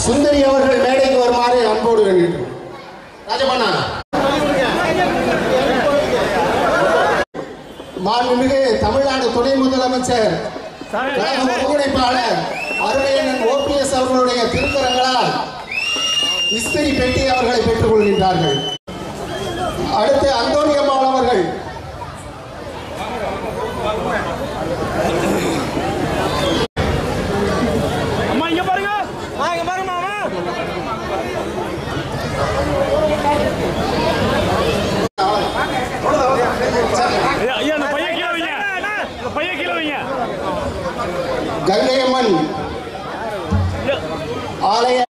சுந்தரி அவர்கள் மேடைக்கு வருமாறு அன்போடு வேண்டுகிறோம் ராஜபண்ணா மாண்புமிகு தமிழ்நாடு துணை முதலமைச்சர் கழக ஒருங்கிணைப்பாளர் அருமையண்ணன் ஓபிஎஸ் அவர்களுடைய திருக்கரங்களால் இஸ்திரி பெட்டி அவர்களை பெற்றுக் கொள்கின்றார்கள் அடுத்து அந்தோணியம்மாள் அவர்கள் அம்மா இங்க பாருங்க ஆ, இங்க பாருங்க மாமா ஐயா, ஐயா இந்த பையன் கீழே வைங்க இந்த பையன் கீழே வைங்க கங்கையம்மன் ஆலய